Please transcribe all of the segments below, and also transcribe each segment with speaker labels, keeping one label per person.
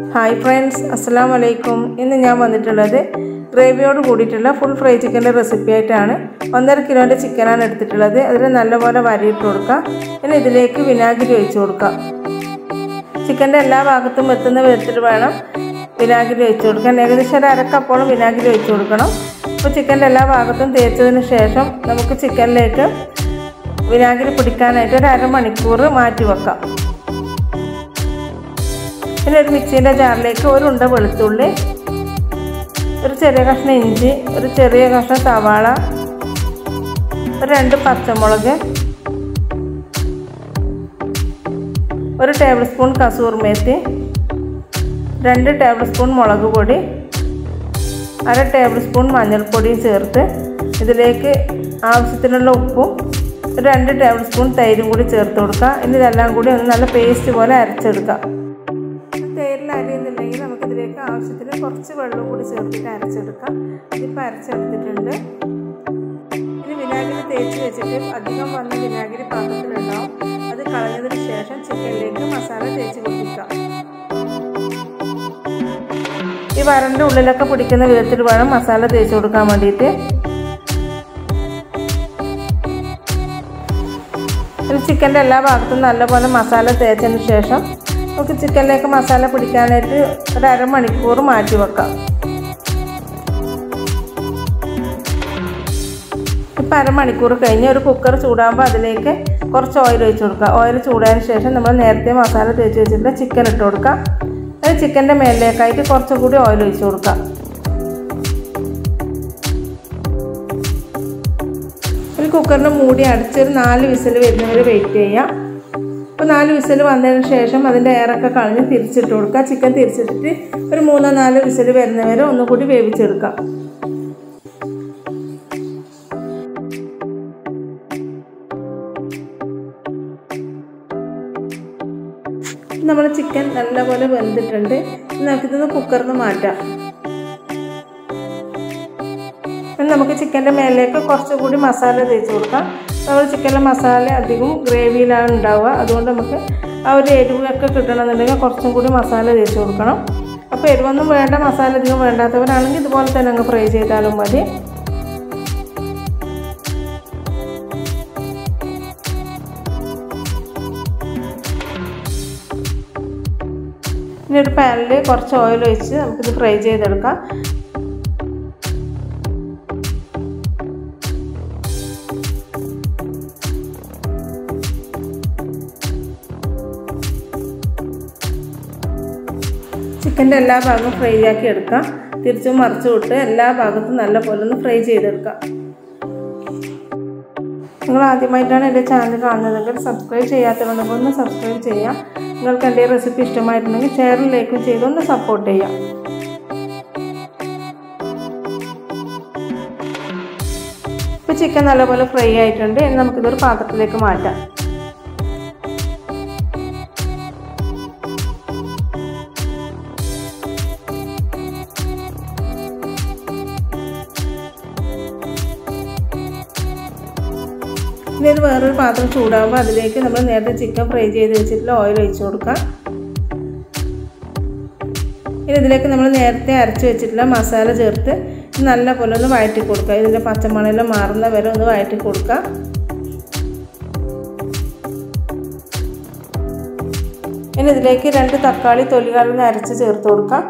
Speaker 1: hi friends അസ്സാം വലൈക്കും ഇന്ന് ഞാൻ വന്നിട്ടുള്ളത് ഗ്രേവിയോട് കൂടിയിട്ടുള്ള ഫുൾ ഫ്രൈ ചിക്കൻ്റെ റെസിപ്പി ആയിട്ടാണ് ഒന്നര കിലോൻ്റെ ചിക്കനാണ് എടുത്തിട്ടുള്ളത് അതിൽ നല്ലപോലെ വരിയിട്ട് കൊടുക്കുക ഇനി ഇതിലേക്ക് വിനാഗിരി ഒഴിച്ച് കൊടുക്കുക ചിക്കൻ്റെ എല്ലാ ഭാഗത്തും എത്തുന്ന വിധത്തിൽ വേണം വിനാഗിരി ഒഴിച്ച് കൊടുക്കാൻ ഏകദേശം ഒരു അരക്കപ്പോളം വിനാഗിരി ഒഴിച്ച് കൊടുക്കണം അപ്പോൾ ചിക്കൻ്റെ എല്ലാ ഭാഗത്തും തേച്ചതിന് ശേഷം നമുക്ക് ചിക്കനിലേക്ക് വിനാഗിരി പിടിക്കാനായിട്ട് ഒരു അരമണിക്കൂർ മാറ്റി വെക്കാം പിന്നെ ഒരു മിക്സീൻ്റെ ജാറിലേക്ക് ഒരു ഉണ്ട വെളുത്തുള്ളി ഒരു ചെറിയ കഷ്ണം ഇഞ്ചി ഒരു ചെറിയ കഷ്ണം സവാള ഒരു രണ്ട് പച്ചമുളക് ഒരു ടേബിൾ സ്പൂൺ കസൂർ മേത്തി രണ്ട് ടേബിൾ സ്പൂൺ മുളക് പൊടി അര ടേബിൾ സ്പൂൺ മഞ്ഞൾപ്പൊടിയും ചേർത്ത് ഇതിലേക്ക് ആവശ്യത്തിനുള്ള ഉപ്പും ഒരു രണ്ട് ടേബിൾ സ്പൂൺ തൈരും കൂടി ചേർത്ത് കൊടുക്കുക ഇനി ഇതെല്ലാം കൂടി ഒന്ന് നല്ല പേസ്റ്റ് പോലെ അരച്ചെടുക്കാം തേരിൽ അരിയുന്നില്ലെങ്കിൽ നമുക്കിതിലേക്ക് ആവശ്യത്തിന് കുറച്ച് വെള്ളം കൂടി ചേർത്തിട്ട് അരച്ചെടുക്കാം ഇതിപ്പോൾ അരച്ചെടുത്തിട്ടുണ്ട് ഇനി വിനാഗിരി തേച്ച് വെച്ചിട്ട് അധികം വന്ന വിനാഗിരി പാത്രത്തിലുണ്ടാവും അത് കളഞ്ഞതിന് ശേഷം ചിക്കനിലേക്ക് മസാല തേച്ച് പിടിപ്പിക്കാം ഈ വരൻ്റെ ഉള്ളിലൊക്കെ പിടിക്കുന്ന വിധത്തിൽ വേണം മസാല തേച്ച് കൊടുക്കാൻ വേണ്ടിയിട്ട് ചിക്കൻ്റെ എല്ലാ ഭാഗത്തും നല്ലപോലെ മസാല തേച്ചതിന് ശേഷം നമുക്ക് ചിക്കനിലേക്ക് മസാല പിടിക്കാനായിട്ട് ഒരു അരമണിക്കൂർ മാറ്റി വെക്കാം ഇപ്പം അരമണിക്കൂർ കഴിഞ്ഞ് ഒരു കുക്കർ ചൂടാകുമ്പോൾ അതിലേക്ക് കുറച്ച് ഓയിൽ ഒഴിച്ച് കൊടുക്കുക ഓയിൽ ചൂടായതിന് ശേഷം നമ്മൾ നേരത്തെ മസാല തേച്ച് വെച്ചിട്ട് ചിക്കൻ ഇട്ട് കൊടുക്കുക അത് ചിക്കൻ്റെ മേലിലേക്കായിട്ട് കുറച്ചും കൂടി ഓയിൽ ഒഴിച്ച് കൊടുക്കുക ഒരു കുക്കറിൻ്റെ മൂടി അടിച്ചൊരു നാല് വിസിൽ വരുന്നവരെ വെയിറ്റ് ചെയ്യാം അപ്പോൾ നാല് വിസിൽ വന്നതിന് ശേഷം അതിൻ്റെ എയറൊക്കെ കളഞ്ഞ് തിരിച്ചിട്ട് കൊടുക്കുക ചിക്കൻ തിരിച്ചിട്ടിട്ട് ഒരു മൂന്നോ നാല് വിസിൽ വരുന്നവരെ ഒന്നുകൂടി വേവിച്ചെടുക്കാം നമ്മൾ ചിക്കൻ നല്ലപോലെ വെന്തിട്ടുണ്ട് നമുക്കിതൊന്ന് കുക്കറിൽ നിന്ന് മാറ്റാം നമുക്ക് ചിക്കൻ്റെ മേലിലേക്ക് കുറച്ചുകൂടി മസാല തേച്ച് കൊടുക്കാം നമ്മൾ ചിക്കനിലെ മസാല അധികം ഗ്രേവിയിലാണ് ഉണ്ടാവുക അതുകൊണ്ട് നമുക്ക് ആ ഒരു എരിവൊക്കെ കിട്ടണമെന്നുണ്ടെങ്കിൽ കുറച്ചും കൂടി മസാല തേച്ച് കൊടുക്കണം അപ്പോൾ എരിവൊന്നും വേണ്ട മസാല അധികം വേണ്ടാത്തവരാണെങ്കിൽ ഇതുപോലെ തന്നെ അങ്ങ് ഫ്രൈ ചെയ്താലും മതി ഇനി ഒരു പാനിൽ കുറച്ച് ഓയിൽ ഒഴിച്ച് നമുക്കിത് ഫ്രൈ ചെയ്തെടുക്കാം ചിക്കൻ്റെ എല്ലാ ഭാഗവും ഫ്രൈ ആക്കി എടുക്കാം തിരിച്ചും മറിച്ചും ഇട്ട് എല്ലാ ഭാഗത്തും നല്ല പോലെ ഒന്ന് ഫ്രൈ ചെയ്തെടുക്കാം നിങ്ങൾ ആദ്യമായിട്ടാണ് എൻ്റെ ചാനൽ കാണുന്നതെങ്കിൽ സബ്സ്ക്രൈബ് ചെയ്യാത്തതുണ്ടെങ്കിൽ ഒന്ന് സബ്സ്ക്രൈബ് ചെയ്യാം നിങ്ങൾക്ക് എൻ്റെ റെസിപ്പി ഇഷ്ടമായിട്ടുണ്ടെങ്കിൽ ഷെയറും ലൈക്കും ചെയ്ത് ഒന്ന് സപ്പോർട്ട് ചെയ്യാം ഇപ്പോൾ ചിക്കൻ നല്ലപോലെ ഫ്രൈ ആയിട്ടുണ്ട് ഇനി നമുക്കിതൊരു പാത്രത്തിലേക്ക് മാറ്റാം ഇനി ഇത് വേറൊരു പാത്രം ചൂടാകുമ്പോൾ അതിലേക്ക് നമ്മൾ നേരത്തെ ചിക്കൻ ഫ്രൈ ചെയ്ത് വെച്ചിട്ടുള്ള ഓയിൽ ഒഴിച്ച് കൊടുക്കാം ഇനി ഇതിലേക്ക് നമ്മൾ നേരത്തെ അരച്ച് വെച്ചിട്ടുള്ള മസാല ചേർത്ത് നല്ല പോലെ ഒന്ന് വഴറ്റി കൊടുക്കുക ഇതിൻ്റെ പച്ചമണെല്ലാം മാറുന്ന വരെ ഒന്ന് വഴറ്റി കൊടുക്കുക ഇനി ഇതിലേക്ക് രണ്ട് തക്കാളി തൊലികളിൽ അരച്ച് ചേർത്ത് കൊടുക്കാം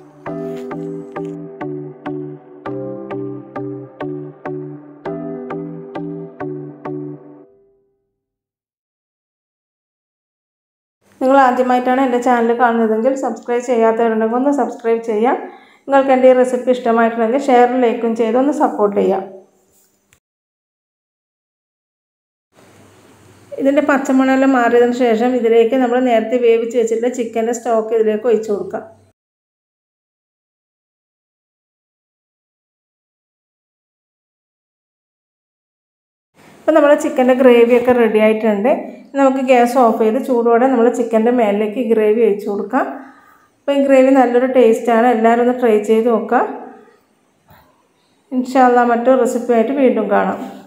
Speaker 1: നിങ്ങൾ ആദ്യമായിട്ടാണ് എൻ്റെ ചാനൽ കാണുന്നതെങ്കിൽ സബ്സ്ക്രൈബ് ചെയ്യാത്തവരുണ്ടെങ്കിൽ ഒന്ന് സബ്സ്ക്രൈബ് ചെയ്യാം നിങ്ങൾക്ക് എൻ്റെ ഈ റെസിപ്പി ഇഷ്ടമായിട്ടുണ്ടെങ്കിൽ ഷെയറും ലൈക്കും ചെയ്ത് ഒന്ന് സപ്പോർട്ട് ചെയ്യാം ഇതിൻ്റെ പച്ചമണമെല്ലാം മാറിയതിന് ശേഷം ഇതിലേക്ക് നമ്മൾ നേരത്തെ വേവിച്ച് വെച്ചിട്ടുള്ള ചിക്കൻ്റെ സ്റ്റോക്ക് ഇതിലേക്ക് ഒഴിച്ചു കൊടുക്കാം അപ്പോൾ നമ്മുടെ ചിക്കൻ്റെ ഗ്രേവിയൊക്കെ റെഡി ആയിട്ടുണ്ട് നമുക്ക് ഗ്യാസ് ഓഫ് ചെയ്ത് ചൂടോടെ നമ്മൾ ചിക്കൻ്റെ മേലിലേക്ക് ഗ്രേവി ഒഴിച്ചു കൊടുക്കാം അപ്പോൾ ഈ ഗ്രേവി നല്ലൊരു ടേസ്റ്റാണ് എല്ലാവരും ഒന്ന് ട്രൈ ചെയ്ത് നോക്കുക ഇൻഷാല്ല മറ്റൊരു റെസിപ്പി ആയിട്ട് വീണ്ടും കാണാം